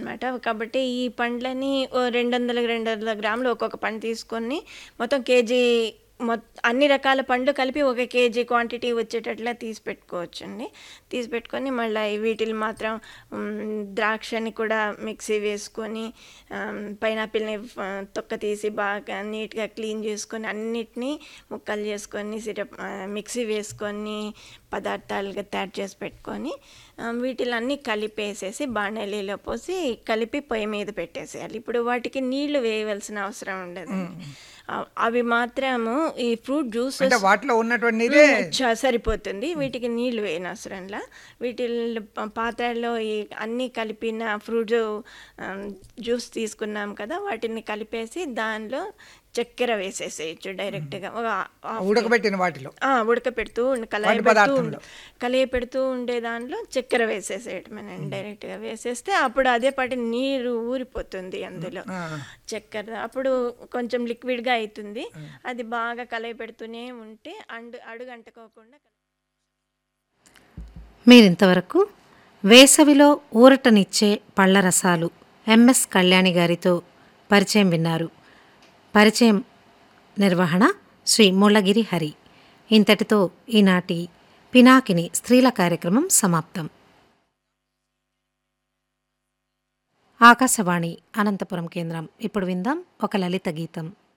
అనమాట కాబట్టి ఈ పండ్లని ఓ రెండు వందల రెండు వందల గ్రాములు ఒక్కొక్క పండు తీసుకొని మొత్తం కేజీ మొత్ అన్ని రకాల పండ్లు కలిపి ఒక కేజీ క్వాంటిటీ వచ్చేటట్లా తీసి పెట్టుకోవచ్చండి తీసి పెట్టుకొని మళ్ళీ వీటిని మాత్రం మ్, ద్రాక్షని కూడా మిక్సీ వేసుకొని పైనాపిల్ని తొక్క తీసి బాగా నీట్గా క్లీన్ చేసుకొని అన్నిటినీ ముక్కలు చేసుకొని సిరప్ ఆ, మిక్సీ వేసుకొని పదార్థాలుగా తయారు చేసి పెట్టుకొని ఆ, వీటిలన్నీ కలిపేసేసి బాణలీలో పోసి కలిపి పొయ్యి మీద పెట్టేసేయాలి ఇప్పుడు వాటికి నీళ్లు వేయవలసిన అవసరం ఉండదు అవి మాత్రము ఈ ఫ్రూట్ జ్యూస్ అంటే వాటిలో ఉన్నటువంటి నీరే చ- సరిపోతుంది వీటికి నీళ్లు వేయనవసరంలా వీటి పాత్రలో ఈ అన్నీ కలిపిన ఫ్రూట్ జ్యూస్ తీసుకున్నాం కదా వాటిని కలిపేసి దానిలో చక్కెర వేసేసేయచ్చు డైరెక్ట్గా ఒక హాఫ్ ఉడకబెట్టిన వాటిలో ఆ, ఉడకపెడుతూ ఉండి కలయి వాటి పెడుతూ పదార్థంలో. ఉండే కలయి పెడుతూ ఉండే దానిలో చక్కెర వేసేసేయటమేనండి డైరెక్ట్గా వేసేస్తే అప్పుడు అదే పాటి నీరు ఊరిపోతుంది అందులో ఆ. చక్కెర అప్పుడు కొంచెం లిక్విడ్గా అవుతుంది అది బాగా కలయి పెడుతూనే ఉంటే అండు అడుగు అంటుకోకుండా మీరింతవరకు వేసవిలో ఊరటనిచ్చే పళ్ళ రసాలు ఎంఎస్ కళ్యాణి గారితో పరిచయం విన్నారు పరిచయం నిర్వహణ శ్రీ ముళ్ళగిరి హరి ఇంతటితో ఈనాటి పినాకిని స్త్రీల కార్యక్రమం సమాప్తం ఆకాశవాణి అనంతపురం కేంద్రం ఇప్పుడు విందాం ఒక లలిత గీతం